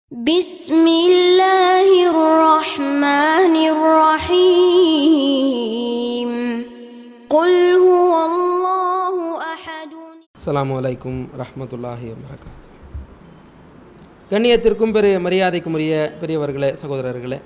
بسم الله الرحمن الرحيم قل هو الله أحد அஸ்ஸலாமு அலைக்கும் ரஹ்மத்துல்லாஹி வரகாத்து கண்ணியத்திற்கும் பெரிய மரியாதைக்கும் உரிய பெரியவர்களே சகோதரர்களே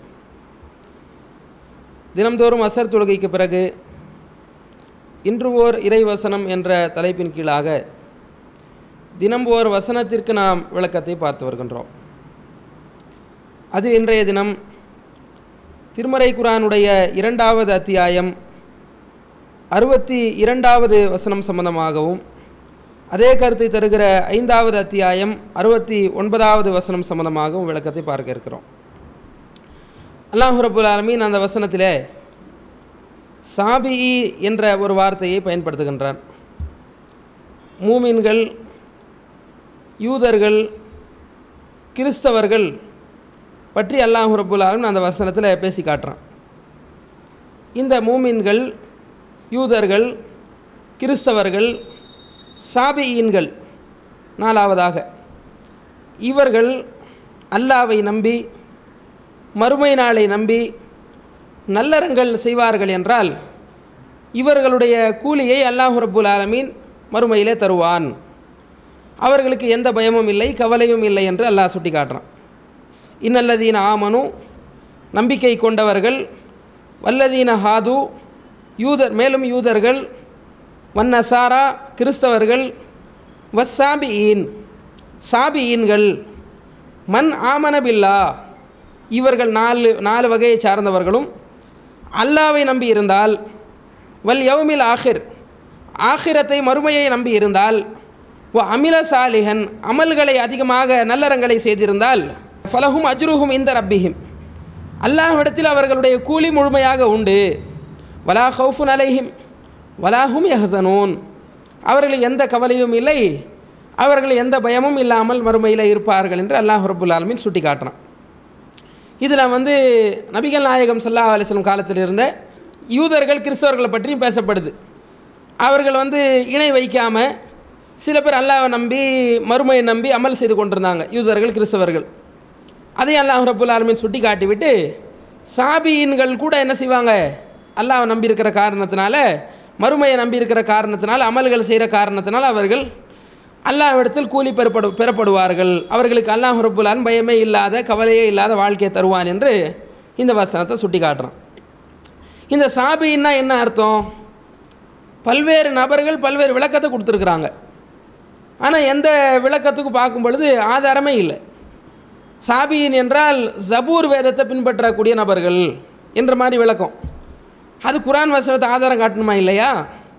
தினம்தோறும் அசர் தொழுகைக்கு பிறகு இன்று ஓர் இறைவசனம் என்ற தலைப்பின் கீழாக தினம் ஓர் வசனத்திற்கு நாம் விளக்கத்தை பார்த்து வருகின்றோம் அது இன்றைய தினம் திருமறை குரானுடைய இரண்டாவது அத்தியாயம் அறுபத்தி இரண்டாவது வசனம் சம்பந்தமாகவும் அதே கருத்தை தருகிற ஐந்தாவது அத்தியாயம் அறுபத்தி ஒன்பதாவது வசனம் சம்பந்தமாகவும் விளக்கத்தை பார்க்க இருக்கிறோம் அல்லாஹ் ரபுல் ஆலமீன் அந்த வசனத்திலே சாபிஇ என்ற ஒரு வார்த்தையை பயன்படுத்துகின்றான் மூமின்கள் யூதர்கள் கிறிஸ்தவர்கள் பற்றி அல்லாஹ் ரபுல் ஆலமீன் அந்த வசனத்தில் பேசி காட்டுறான் இந்த மூமின்கள் யூதர்கள் கிறிஸ்தவர்கள் சாபியீன்கள் நாலாவதாக இவர்கள் அல்லாவை நம்பி மறுமை நாளை நம்பி நல்லறங்கள் செய்வார்கள் என்றால் இவர்களுடைய கூலியை அல்லாஹ் ரப்புல் ஆலமீன் மறுமையிலே தருவான் அவர்களுக்கு எந்த பயமும் இல்லை கவலையும் இல்லை என்று அல்லாஹ் சுட்டி காட்டுறான் இன்னல்லதீன ஆமனு நம்பிக்கை கொண்டவர்கள் வல்லதீன ஹாது யூதர் மேலும் யூதர்கள் வன்னசாரா கிறிஸ்தவர்கள் வஸ்ஸாபியீன் சாபியீன்கள் மன் ஆமனபில்லா இவர்கள் நாலு நாலு வகையை சார்ந்தவர்களும் அல்லாவை நம்பி இருந்தால் வல் யவுமில் ஆஹிர் ஆஹிரத்தை மறுமையை நம்பி இருந்தால் ஓ அமில சாலிஹன் அமல்களை அதிகமாக நல்லறங்களை செய்திருந்தால் ஃபலஹும் அஜ்ருஹும் இந்த ரப்பிஹிம் அல்லாஹ்விடத்தில் அவர்களுடைய கூலி முழுமையாக உண்டு வலா ஹவுஃபுன் அலைஹிம் வலாஹும் யஹசனூன் அவர்களுக்கு எந்த கவலையும் இல்லை அவர்கள் எந்த பயமும் இல்லாமல் மறுமையில் இருப்பார்கள் என்று அல்லாஹ் ரபுல் ஆலமின் சுட்டி காட்டுறான் இதில் வந்து நபிகள் நாயகம் சல்லா அலிஸ்லம் காலத்தில் இருந்த யூதர்கள் கிறிஸ்தவர்களை பற்றியும் பேசப்படுது அவர்கள் வந்து இணை வைக்காமல் சில பேர் அல்லாவை நம்பி மறுமையை நம்பி அமல் செய்து கொண்டிருந்தாங்க யூதர்கள் கிறிஸ்தவர்கள் அதையும் அல்லாஹ் ரபுல் ஆலமின் சுட்டி காட்டிவிட்டு சாபியின்கள் கூட என்ன செய்வாங்க அல்லாவை நம்பியிருக்கிற காரணத்தினால மறுமையை நம்பியிருக்கிற காரணத்தினால் அமல்கள் செய்கிற காரணத்தினால் அவர்கள் அல்லாஹ்விடத்தில் கூலி பெறப்படு பெறப்படுவார்கள் அவர்களுக்கு அல்லாஹ் ரப்புலான் பயமே இல்லாத கவலையே இல்லாத வாழ்க்கையை தருவான் என்று இந்த வசனத்தை சுட்டி காட்டுறான் இந்த சாபின்னா என்ன அர்த்தம் பல்வேறு நபர்கள் பல்வேறு விளக்கத்தை கொடுத்துருக்குறாங்க ஆனால் எந்த விளக்கத்துக்கு பார்க்கும் பொழுது ஆதாரமே இல்லை சாபியின் என்றால் ஜபூர் வேதத்தை பின்பற்றக்கூடிய நபர்கள் என்ற மாதிரி விளக்கம் அது குரான் வசனத்தை ஆதாரம் காட்டணுமா இல்லையா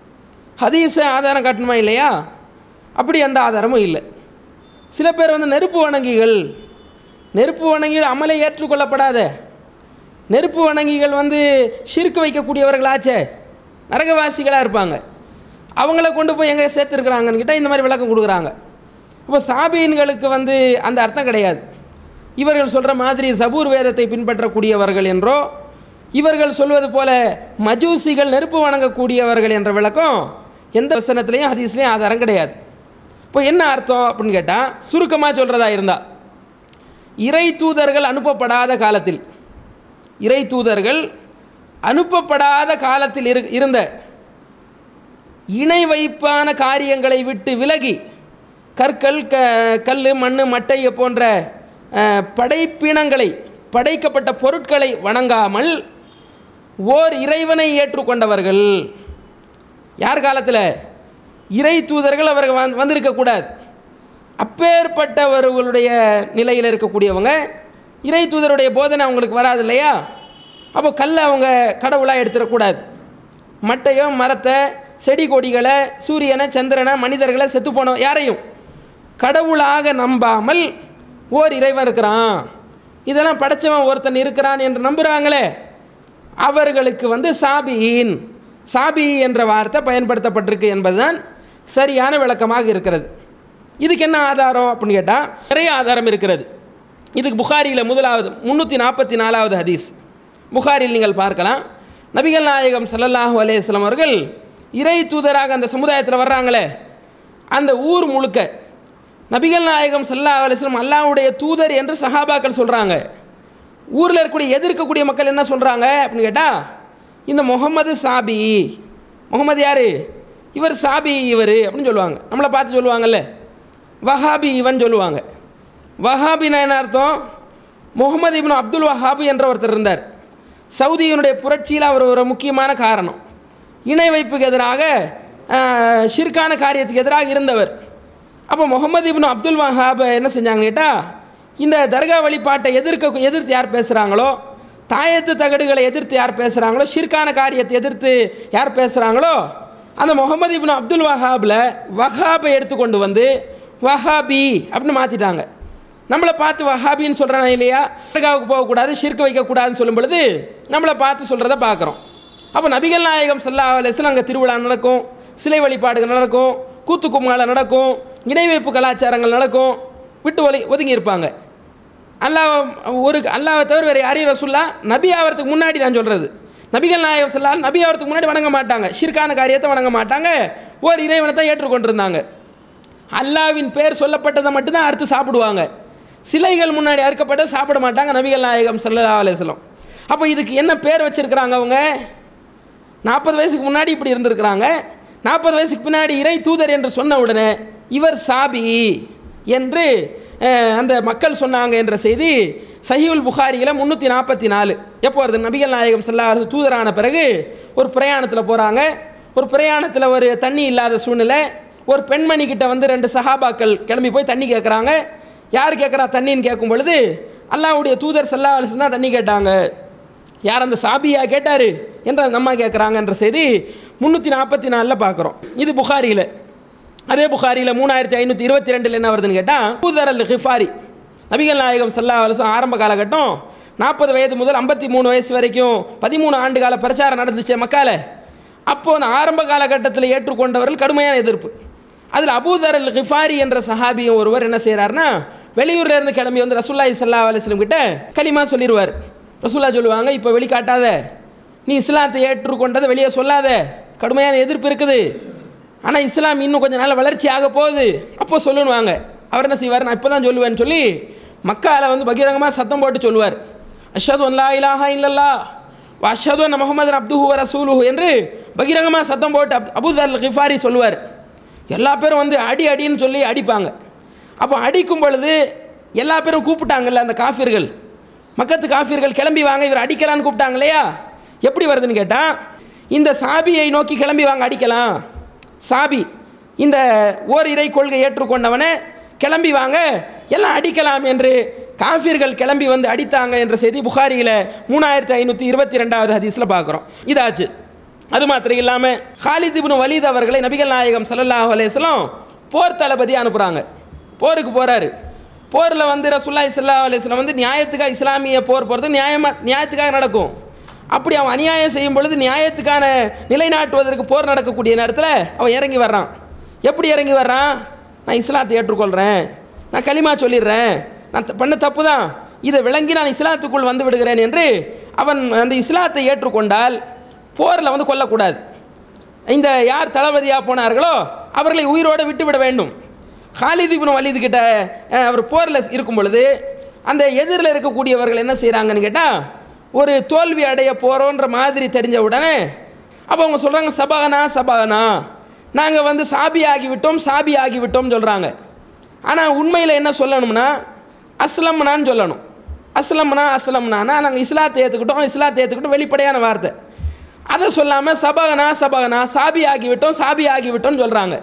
ஹதீஸை ஆதாரம் காட்டணுமா இல்லையா அப்படி எந்த ஆதாரமும் இல்லை சில பேர் வந்து நெருப்பு வணங்கிகள் நெருப்பு வணங்கிகள் அமலை ஏற்றுக்கொள்ளப்படாத நெருப்பு வணங்கிகள் வந்து ஷிர்க்கு வைக்கக்கூடியவர்களாச்சே நரகவாசிகளாக இருப்பாங்க அவங்கள கொண்டு போய் எங்கே சேர்த்துருக்குறாங்கன்னு கிட்ட இந்த மாதிரி விளக்கம் கொடுக்குறாங்க அப்போ சாபீன்களுக்கு வந்து அந்த அர்த்தம் கிடையாது இவர்கள் சொல்கிற மாதிரி சபூர் வேதத்தை பின்பற்றக்கூடியவர்கள் என்றோ இவர்கள் சொல்வது போல மஜூசிகள் நெருப்பு வணங்கக்கூடியவர்கள் என்ற விளக்கம் எந்த வசனத்துலேயும் ஹதீஸ்லேயும் ஆதாரம் கிடையாது இப்போ என்ன அர்த்தம் அப்படின்னு கேட்டால் சுருக்கமாக சொல்கிறதா இருந்தால் இறை தூதர்கள் அனுப்பப்படாத காலத்தில் இறை தூதர்கள் அனுப்பப்படாத காலத்தில் இரு இருந்த இணை வைப்பான காரியங்களை விட்டு விலகி கற்கள் க கல் மண் மட்டை போன்ற அஹ், படைப்பினங்களை படைக்கப்பட்ட பொருட்களை வணங்காமல் ஓர் இறைவனை ஏற்றுக்கொண்டவர்கள் யார் காலத்தில் இறை தூதர்கள் அவர்கள் வந் வந்திருக்கக்கூடாது அப்பேற்பட்டவர்களுடைய நிலையில் இருக்கக்கூடியவங்க இறை தூதருடைய போதனை அவங்களுக்கு வராது இல்லையா அப்போ கல்லை அவங்க கடவுளாக எடுத்துடக்கூடாது மட்டையோ மரத்தை செடி கொடிகளை சூரியனை சந்திரனை மனிதர்களை செத்து போன யாரையும் கடவுளாக நம்பாமல் ஓர் இறைவன் இருக்கிறான் இதெல்லாம் படைச்சவன் ஒருத்தன் இருக்கிறான் என்று நம்புகிறாங்களே அவர்களுக்கு வந்து சாபியின் சாபி என்ற வார்த்தை பயன்படுத்தப்பட்டிருக்கு என்பதுதான் சரியான விளக்கமாக இருக்கிறது இதுக்கு என்ன ஆதாரம் அப்படின்னு கேட்டால் நிறைய ஆதாரம் இருக்கிறது இதுக்கு புகாரியில் முதலாவது முந்நூற்றி நாற்பத்தி நாலாவது ஹதீஸ் புகாரில் நீங்கள் பார்க்கலாம் நபிகள் நாயகம் ஸல்லல்லாஹு அலைஹிஸ்ஸலாம் அவர்கள் இறை தூதராக அந்த சமுதாயத்தில் வர்றாங்களே அந்த ஊர் முழுக்க நபிகள் நாயகம் சல்லா அலிஸ்லம் அல்லாஹ்வுடைய தூதர் என்று சஹாபாக்கள் சொல்கிறாங்க ஊரில் இருக்கக்கூடிய எதிர்க்கக்கூடிய மக்கள் என்ன சொல்கிறாங்க அப்படின்னு கேட்டால் இந்த முகமது சாபி முகமது யார் இவர் சாபி இவர் அப்படின்னு சொல்லுவாங்க நம்மளை பார்த்து சொல்லுவாங்கல்ல வஹாபி இவன் சொல்லுவாங்க வஹாபினா என்ன அர்த்தம் முகமது இப்னு அப்துல் வஹாபி என்ற ஒருத்தர் இருந்தார் சவுதியினுடைய புரட்சியில் அவர் ஒரு முக்கியமான காரணம் இணை வைப்புக்கு எதிராக ஆஹ், ஷிர்கான காரியத்துக்கு எதிராக இருந்தவர் அப்போ முகமது இப்னு அப்துல் வஹாப் என்ன செஞ்சாங்கன்னு கேட்டால் இந்த தர்கா வழிபாட்டை எதிர்க்க எதிர்த்து யார் பேசுகிறாங்களோ தாயத்து தகடுகளை எதிர்த்து யார் பேசுகிறாங்களோ ஷிர்கான காரியத்தை எதிர்த்து யார் பேசுகிறாங்களோ அந்த முகமது இப்னு அப்துல் வஹாபில் வஹாபை எடுத்துக்கொண்டு வந்து வஹாபி அப்படின்னு மாற்றிட்டாங்க நம்மளை பார்த்து வஹாபின்னு சொல்கிறாங்க இல்லையா தர்காவுக்கு போகக்கூடாது ஷிர்க் வைக்கக்கூடாதுன்னு சொல்லும் பொழுது நம்மளை பார்த்து சொல்கிறத பார்க்குறோம் அப்போ நபிகள் நாயகம் சல்லா அலிஸ்லாம் அங்கே திருவிழா நடக்கும் சிலை வழிபாடுகள் நடக்கும் கூத்து கும்மாளம் நடக்கும் இணை வைப்பு கலாச்சாரங்கள் நடக்கும் விட்டு ஒலி ஒதுங்கி இருப்பாங்க அல்லாஹ் ஒரு அல்லாவை தவிர வேறு யாரையும் ரசுல்லா நபி ஆகிறதுக்கு முன்னாடி நான் சொல்கிறது நபிகள் நாயகம் சொல்லா நபி ஆகிறதுக்கு முன்னாடி வணங்க மாட்டாங்க ஷிர்கான காரியத்தை வணங்க மாட்டாங்க ஒரு இறைவனை தான் ஏற்றுக்கொண்டிருந்தாங்க அல்லாவின் பேர் சொல்லப்பட்டதை மட்டும்தான் அறுத்து சாப்பிடுவாங்க சிலைகள் முன்னாடி அறுக்கப்பட்ட சாப்பிட மாட்டாங்க நபிகள் நாயகம் சல்லா அலிஸ்லாம் அப்போ இதுக்கு என்ன பேர் வச்சிருக்கிறாங்க அவங்க நாற்பது வயசுக்கு முன்னாடி இப்படி இருந்திருக்கிறாங்க நாற்பது வயசுக்கு பின்னாடி இறை தூதர் என்று சொன்ன உடனே இவர் சாபி என்று அஹ், அந்த மக்கள் சொன்னாங்க என்ற செய்தி சஹீவுல் புகாரியில் முந்நூற்றி நாற்பத்தி நாலு எப்போ வருது நபிகள் நாயகம் செல்லா தூதரான பிறகு ஒரு பிரயாணத்தில் போகிறாங்க ஒரு பிரயாணத்தில் ஒரு தண்ணி இல்லாத சூழ்நிலை ஒரு பெண்மணி கிட்ட வந்து ரெண்டு சஹாபாக்கள் கிளம்பி போய் தண்ணி கேட்குறாங்க யார் கேட்குறா தண்ணின்னு கேட்கும் பொழுது அல்லாஹ்வுடைய தூதர் சல்லா அலிஸ்லாம் தான் தண்ணி கேட்டாங்க யார் அந்த சாபியா கேட்டார் என்ற அந்த அம்மா கேட்குறாங்கன்ற செய்தி முந்நூற்றி நாற்பத்தி நாலில் பார்க்குறோம் இது புகாரியில் அதே புகாரியில் மூணாயிரத்தி ஐநூற்றி இருபத்தி ரெண்டில் என்ன வருதுன்னு கேட்டால் பூதர் அல் ஹிஃபாரி நபிகள் நாயகம் சல்லா அலிஸ்லாம் ஆரம்ப காலகட்டம் நாற்பது வயது முதல் ஐம்பத்தி மூணு வயசு வரைக்கும் பதிமூணு ஆண்டு கால பிரச்சாரம் நடந்துச்சு மக்கால அப்போ அந்த ஆரம்ப காலகட்டத்தில் ஏற்றுக்கொண்டவர்கள் கடுமையான எதிர்ப்பு அதில் அபூதர் அல் ஹிஃபாரி என்ற சஹாபியும் ஒருவர் என்ன செய்கிறாருன்னா வெளியூர்ல இருந்து கிளம்பி வந்து ரசூல்லாய் சல்லா அலிஸ்லம் கிட்ட கலிமா சொல்லிடுவார் ரசூல்லா சொல்லுவாங்க இப்போ வெளிக்காட்டாத நீ இஸ்லாத்தை ஏற்றுக்கொண்டதை வெளியே சொல்லாத கடுமையான எதிர்ப்பு இருக்குது ஆனால் இஸ்லாம் இன்னும் கொஞ்சம் நாள் வளர்ச்சி ஆக போகுது அப்போ சொல்லுவாங்க அவர் என்ன செய்வார் நான் இப்போ தான் சொல்லுவேன்னு சொல்லி மக்கால வந்து பகிரங்கமாக சத்தம் போட்டு சொல்லுவார் அஷது அல்லா இலாஹா இல்லல்லா அஷது அன்ன முகமது அப்துஹு வ ரசூலுஹு என்று பகிரங்கமாக சத்தம் போட்டு அப் அபூதர் கிஃபாரி சொல்லுவார் எல்லா பேரும் வந்து அடி அடின்னு சொல்லி அடிப்பாங்க அப்போ அடிக்கும் பொழுது எல்லா பேரும் கூப்பிட்டாங்கல்ல அந்த காஃபிர்கள் மக்கத்து காஃபிர்கள் கிளம்பி வாங்க இவர் அடிக்கலான்னு கூப்பிட்டாங்க இல்லையா எப்படி வருதுன்னு கேட்டால் இந்த சாபியை நோக்கி கிளம்பி வாங்க அடிக்கலாம் சாபி இந்த ஓர் இறை கொள்கை ஏற்றுக்கொண்டவனை கிளம்பி வாங்க எல்லாம் அடிக்கலாம் என்று காஃபிர்கள் கிளம்பி வந்து அடித்தாங்க என்ற செய்தி புகாரியில் மூணாயிரத்தி ஐநூற்றி இருபத்தி ரெண்டாவது ஹதீஸில் பார்க்குறோம் இதாச்சு அது மாத்திரம் இல்லாமல் ஹாலித் இப்னு வலீத் அவர்களை நபிகள் நாயகம் ஸல்லல்லாஹு அலைஹி வஸல்லம் போர் தளபதி அனுப்புகிறாங்க போருக்கு போகிறாரு போரில் வந்து ரசூல்லாய் ஸல்லல்லாஹு அலைஹி வஸல்லம் வந்து நியாயத்துக்காக இஸ்லாமிய போர் போகிறது நியாயமாக நியாயத்துக்காக நடக்கும் அப்படி அவன் அநியாயம் செய்யும் பொழுது நியாயத்துக்கான நிலைநாட்டுவதற்கு போர் நடக்கக்கூடிய நேரத்தில் அவன் இறங்கி வர்றான் எப்படி இறங்கி வர்றான் நான் இஸ்லாத்தை ஏற்றுக்கொள்கிறேன் நான் களிமா சொல்லிடுறேன் நான் த- பண்ண தப்பு தான் இதை விளங்கி நான் இஸ்லாத்துக்குள் வந்து விடுகிறேன் என்று அவன் அந்த இஸ்லாத்தை ஏற்றுக்கொண்டால் போரில் வந்து கொல்லக்கூடாது இந்த யார் தளபதியாக போனார்களோ அவர்களை உயிரோடு விட்டுவிட வேண்டும் ஹாலித் இப்னு வலீது கிட்ட அஹ், அவர் போரில் இருக்கும் பொழுது அந்த எதிரில் இருக்கக்கூடியவர்கள் என்ன செய்கிறாங்கன்னு கேட்டால் ஒரு தோல்வி அடைய போகிறோன்ற மாதிரி தெரிஞ்ச உடனே அப்போ அவங்க சொல்கிறாங்க சபாகனா சபாகனா நாங்கள் வந்து சாபி ஆகிவிட்டோம் சாபி ஆகிவிட்டோம் சொல்கிறாங்க ஆனால் உண்மையில் என்ன சொல்லணும்னா அஸ்லம்னான்னு சொல்லணும் அஸ்லம்னா அஸ்லம்னானா நாங்கள் இஸ்லாத்தை ஏற்றுக்கிட்டோம் இஸ்லாத்தை ஏற்றுக்கிட்டோம் வெளிப்படையான வார்த்தை அதை சொல்லாமல் சபகனா சபகனா சாபி ஆகிவிட்டோம் சாபி ஆகிவிட்டோம்னு சொல்கிறாங்க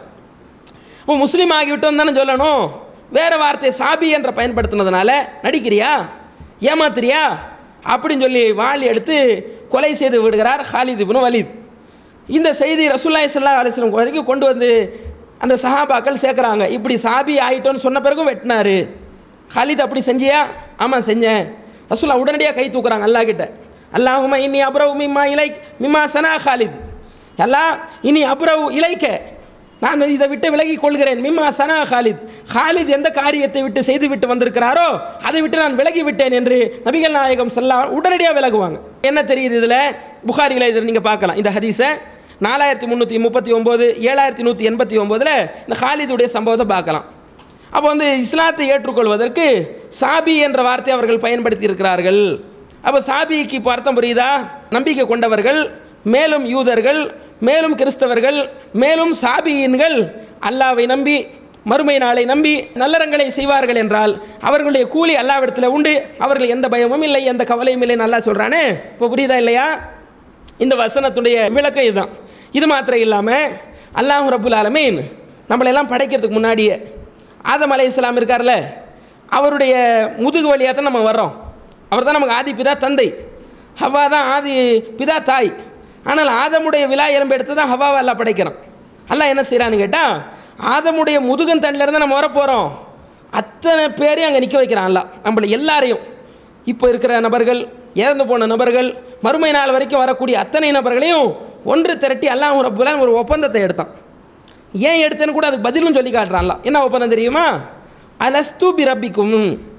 இப்போ முஸ்லீம் ஆகிவிட்டோம் தானே சொல்லணும் வேறு வார்த்தை சாபி என்ற பயன்படுத்தினதுனால நடிக்கிறியா ஏமாத்துறியா அப்படின்னு சொல்லி வாளி எடுத்து கொலை செய்து விடுகிறார் ஹாலித் இப்னு வலீத் இந்த செய்தி ரசூல்லாய் சல்லா அலிஸ்லம் வரைக்கும் கொண்டு வந்து அந்த சஹாபாக்கள் சேர்க்குறாங்க இப்படி சாபி ஆயிட்டோன்னு சொன்ன பிறகும் வெட்டினாரு ஹாலித் அப்படி செஞ்சியா ஆமாம் செஞ்சேன் ரசூல்லா உடனடியாக கை தூக்குறாங்க அல்லாஹ் கிட்ட அல்லாஹுமா இனி அப்ரவு மிம்மா இலை மிம்மா சனா ஹாலித் அல்லாஹ் இனி அப்ரவு இலைக்க நான் இதை விட்டு விலகி கொள்கிறேன் மிம்மா சனா ஹாலித் ஹாலித் எந்த காரியத்தை விட்டு செய்து விட்டு வந்திருக்கிறாரோ அதை விட்டு நான் விலகி விட்டேன் என்று நபிகள் நாயகம் சல்லா உடனடியாக விலகுவாங்க என்ன தெரியுது இதில் புகாரியில் இதில் நீங்கள் பார்க்கலாம் இந்த ஹதீஸை நாலாயிரத்தி முந்நூற்றி முப்பத்தி ஒம்பது ஏழாயிரத்தி நூற்றி எண்பத்தி ஒம்போதில் இந்த ஹாலிதுடைய சம்பவத்தை பார்க்கலாம் அப்போ வந்து இஸ்லாத்தை ஏற்றுக்கொள்வதற்கு சாபி என்ற வார்த்தை அவர்கள் பயன்படுத்தி இருக்கிறார்கள் அப்போ சாபிக்கு இப்போ அர்த்தம் புரியுதா நம்பிக்கை கொண்டவர்கள் மேலும் யூதர்கள் மேலும் கிறிஸ்தவர்கள் மேலும் சாபியின்கள் அல்லாவை நம்பி மறுமை நாளை நம்பி நல்லறங்களை செய்வார்கள் என்றால் அவர்களுடைய கூலி அல்லாவிடத்தில் உண்டு அவர்கள் எந்த பயமும் இல்லை எந்த கவலையும் இல்லை நல்லா சொல்கிறானே இப்போ புரியுதா இல்லையா இந்த வசனத்துடைய விளக்கம் இதுதான் இது மாத்திரம் இல்லாமல் அல்லாஹ் ரபுல் ஆலமீன் நம்மளெல்லாம் படைக்கிறதுக்கு முன்னாடியே ஆதம் அலை இஸ்லாம் இருக்கார்ல அவருடைய முதுகு வழியாக தான் நம்ம வர்றோம் அவர் தான் நமக்கு ஆதி பிதா தந்தை ஹவா தான் ஆதி பிதா தாய் ஆனால் ஆதமுடைய விழா எலும்பு எடுத்து தான் ஹவாவை எல்லாம் படைக்கிறான் அல்லாஹ் என்ன செய்கிறான்னு கேட்டால் ஆதமுடைய முதுகன் தண்டிலிருந்து நம்ம வரப்போகிறோம் அத்தனை பேரையும் அங்கே நிற்க வைக்கிறான் அல்லாஹ் நம்மளை எல்லாரையும் இப்போ இருக்கிற நபர்கள் இறந்து போன நபர்கள் மறுமை நாள் வரைக்கும் வரக்கூடிய அத்தனை நபர்களையும் ஒன்று திரட்டி அல்லாஹ் ரப்புலான் ஒரு ஒப்பந்தத்தை எடுத்தான் ஏன் எடுத்தேன்னு கூட அதுக்கு பதிலும் சொல்லி காட்டுறான்ல என்ன ஒப்பந்தம் தெரியுமா அலஸ்து பி ரப்பிக்கும்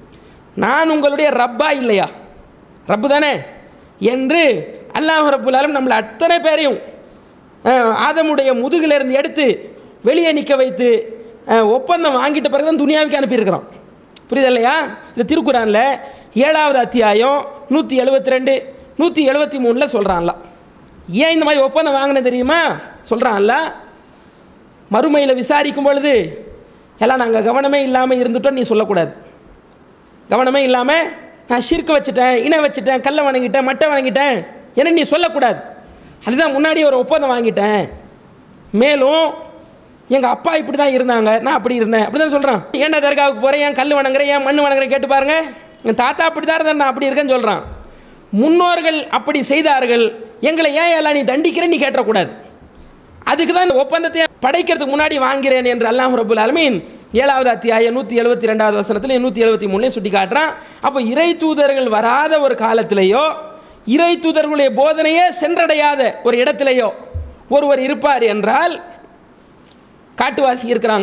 நான் உங்களுடைய ரப்பா இல்லையா ரப்பு தானே என்று அல்லாஹ் ரப்புல்லாலும் நம்மளை அத்தனை பேரையும் அஹ், ஆதமுடைய முதுகிலிருந்து எடுத்து வெளியே நிற்க வைத்து அஹ், ஒப்பந்தம் வாங்கிட்ட பிறகு தான் துனியாவுக்கு அனுப்பியிருக்கிறான் புரியுது இல்லையா இந்த திருக்குறானில் ஏழாவது அத்தியாயம் நூற்றி எழுபத்தி ரெண்டு நூற்றி எழுபத்தி மூணில் சொல்கிறான்ல ஏன் இந்த மாதிரி ஒப்பந்தம் வாங்கினது தெரியுமா சொல்கிறான்ல மறுமையில் விசாரிக்கும் பொழுது எல்லாம் நாங்கள் கவனமே இல்லாமல் இருந்துட்டோம் நீ சொல்லக்கூடாது கவனமே இல்லாமல் நான் ஷிர்க்கு வச்சுட்டேன் இணை வச்சுட்டேன் கல்லை வணங்கிட்டேன் மட்டை வணங்கிட்டேன் என்ன நீ சொல்லக்கூடாது அதுதான் முன்னாடி ஒரு ஒப்பந்தம் வாங்கிட்டேன் மேலும் எங்கள் அப்பா இப்படி தான் இருந்தாங்க நான் அப்படி இருந்தேன் அப்படி தான் சொல்கிறான் ஏன்டா தர்காவுக்கு போகிறேன் ஏன் கல் வணங்குறேன் ஏன் மண் வணங்குறேன் கேட்டு பாருங்க என் தாத்தா அப்படி தான் இருந்தேன் நான் அப்படி இருக்கேன்னு சொல்கிறான் முன்னோர்கள் அப்படி செய்தார்கள் எங்களை ஏன் எல்லாம் நீ தண்டிக்கிற நீ கேட்டக்கூடாது அதுக்கு தான் இந்த ஒப்பந்தத்தை படைக்கிறதுக்கு முன்னாடி வாங்கிறேன் என்று அல்லாஹ் ரபுல் ஆலமீன் ஏழாவது அத்தியாயம் நூற்றி எழுபத்தி ரெண்டாவது வசனத்தில் நூற்றி எழுபத்தி மூணுலேயும் சுட்டி காட்டுறான் அப்போ இறை தூதர்கள் வராத ஒரு காலத்திலேயோ இறை தூதர்களுடைய போதனையே சென்றடையாத ஒரு இடத்திலேயோ ஒருவர் இருப்பார் என்றால் காட்டுவாசி இருக்கிறாங்க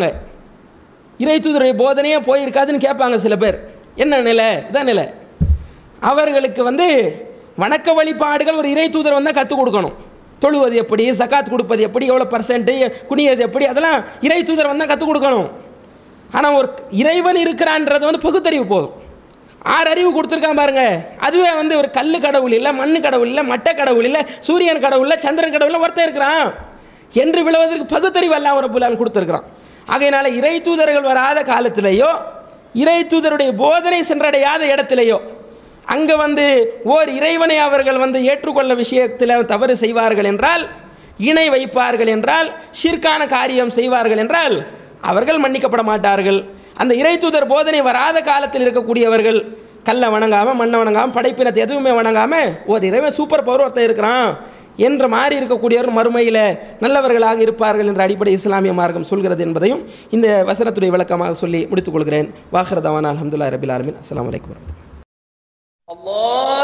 இறை தூதருடைய போதனையே போயிருக்காதுன்னு கேட்பாங்க சில பேர் என்ன நிலை இதான் நிலை அவர்களுக்கு வந்து வணக்க வழிபாடுகள் ஒரு இறை தூதர் வந்தால் கற்றுக் கொடுக்கணும் தொழுவது எப்படி சக்காத் கொடுப்பது எப்படி எவ்வளோ பர்சன்ட்டு குனியது எப்படி அதெல்லாம் இறை தூதர் வந்தால் கற்றுக் கொடுக்கணும் ஆனால் ஒரு இறைவன் இருக்கிறான்றது வந்து பகுத்தறிவு போதும் ஆறு அறிவு கொடுத்துருக்கான் பாருங்க அதுவே வந்து ஒரு கல் கடவுள் இல்லை மண் கடவுள் இல்லை மட்டை கடவுள் இல்லை சூரியன் கடவுள் இல்லை சந்திரன் கடவுள் இல்லை ஒருத்தன் இருக்கிறான் என்று விழுவதற்கு பகுத்தறிவு எல்லாம் ஒரு புலான் கொடுத்துருக்குறான் ஆகையினால இறை தூதர்கள் வராத காலத்திலேயோ இறை தூதருடைய போதனை சென்றடையாத இடத்திலேயோ அங்கே வந்து ஓர் இறைவனை அவர்கள் வந்து ஏற்றுக்கொள்ள விஷயத்தில் தவறு செய்வார்கள் என்றால் இணை வைப்பார்கள் என்றால் ஷிர்கான காரியம் செய்வார்கள் என்றால் அவர்கள் மன்னிக்கப்பட மாட்டார்கள் அந்த இறை தூதர் போதனை வராத காலத்தில் இருக்கக்கூடியவர்கள் கல்லை வணங்காமல் மண்ணை வணங்காமல் படைப்பினத்தை எதுவுமே வணங்காமல் ஒரு இறைவன் சூப்பர் பவர் ஒருத்தன் இருக்கிறான் என்ற மாதிரி இருக்கக்கூடியவர்கள் மறுமையில் நல்லவர்களாக இருப்பார்கள் என்ற அடிப்படை இஸ்லாமிய மார்க்கம் சொல்கிறது என்பதையும் இந்த வசனத்துடைய விளக்கமாக சொல்லி முடித்துக் கொள்கிறேன் வாஹரதவான் அலமதுல்லா ரபில் ஆலமின் அஸ்லாம் வலைக்கம் வரமத்துல்லாஹி الله